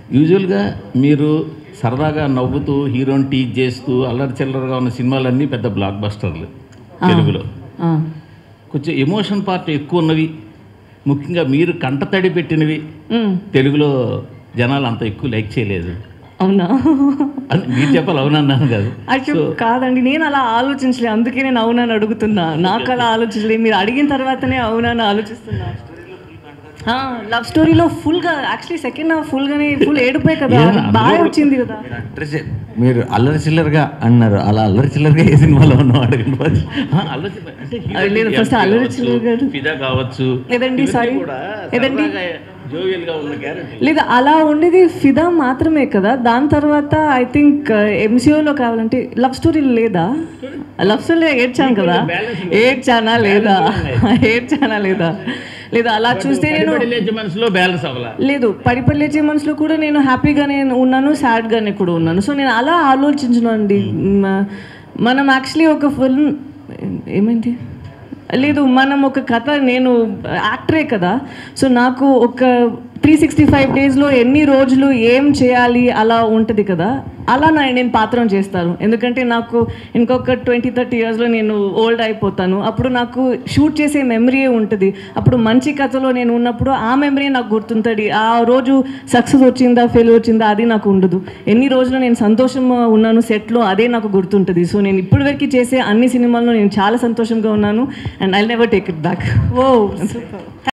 యూజువల్గా మీరు సరదాగా నవ్వుతూ హీరోని టీజ్ చేస్తూ అల్లరి చిల్లరగా ఉన్న సినిమాలన్నీ పెద్ద బ్లాక్ బస్టర్లు తెలుగులో ఆ, కొంచెం ఎమోషన్ పార్ట్ ఎక్కువ ఉన్నవి ముఖ్యంగా మీరు కంటతడి పెట్టినవి మ్, తెలుగులో జనాలు అంత ఎక్కువ లైక్ చేయలేదు అవునా అని మీరు చెప్పాలి అవునన్నాను కాదు అయ్యో కాదండి నేను అలా ఆలోచించలే అందుకే నేను అవునని అడుగుతున్నా నాకు అలా ఆలోచించలే మీరు అడిగిన తర్వాతనే అవునని ఆలోచిస్తున్నా లవ్ స్టోరీలో ఫుల్గా యాక్చువల్లీ సెకండ్ హాఫ్ ఫుల్గానే ఫుల్ ఏడిపోయి కదా ఏదైనా బాగా అందులో- వచ్చింది కదా డ్రెస్ మీరు అల్లరి చిల్లరగా అన్నారు అలా అల్లరి చిల్లరగా ఏ సినిమాలో ఉన్నాం అడగండి first. ఆ, అల్లరి చిల్లర- అంటే హీరో అది లేదు, ఎంపీ first అల్లరి కావచ్చు, చిల్లర గారు. ఫిదా కావచ్చు లేదండి, ఇవన్నీ sorry. కూడా లేదండి. సరదాగా జోవియల్గా ఉన్న క్యారెక్టర్ లేదా అలా ఉండేది ఫిదా మాత్రమే కదా దాని తర్వాత ఐ థింక్ ఎంసీఓలో కావాలంటే లవ్ స్టోరీ లేదా లవ్ స్టోరీ ఏడ్చాను కదా ఏడ్చానా లేదా ఏడ్చానా లేదా లేదా అలా చూస్తే నేను లేచి మనసులో బ్యాలెన్స్ అవ్వాల లేదు పడిపల్లేచే మనసులో కూడా నేను హ్యాపీగానే ఉన్నాను సాడ్గానే కూడా ఉన్నాను సో నేను అలా ఆలోచించను అండి మ- మనం యాక్చువల్లీ ఒక ఫిల్మ్ ఏమైంది లేదు మనం ఒక కథ నేను యాక్టరే కదా సో నాకు ఒక త్రీ సిక్స్టీ ఫైవ్ డేస్లో ఎన్ని రోజులు ఏం చేయాలి అలా ఉంటుంది కదా అలా నా నేను పాత్రం చేస్తాను ఎందుకంటే నాకు ఇంకొక ట్వంటీ థర్టీ ఇయర్స్లో నేను ఓల్డ్ అయిపోతాను అప్పుడు నాకు షూట్ చేసే మెమరీయే ఉంటుంది అప్పుడు మంచి కథలో నేను ఉన్నప్పుడు ఆ మెమరీ నాకు గుర్తుంటుంది ఆ రోజు సక్సెస్ వచ్చిందా ఫెయిల్ వచ్చిందా అది నాకు ఉండదు ఎన్ని రోజులు నేను సంతోషం ఉన్నాను సెట్లో అదే నాకు గుర్తుంటుంది సో నేను ఇప్పటివరకు చేసే అన్ని సినిమాల్లో నేను చాలా సంతోషంగా ఉన్నాను and I never take it back oh super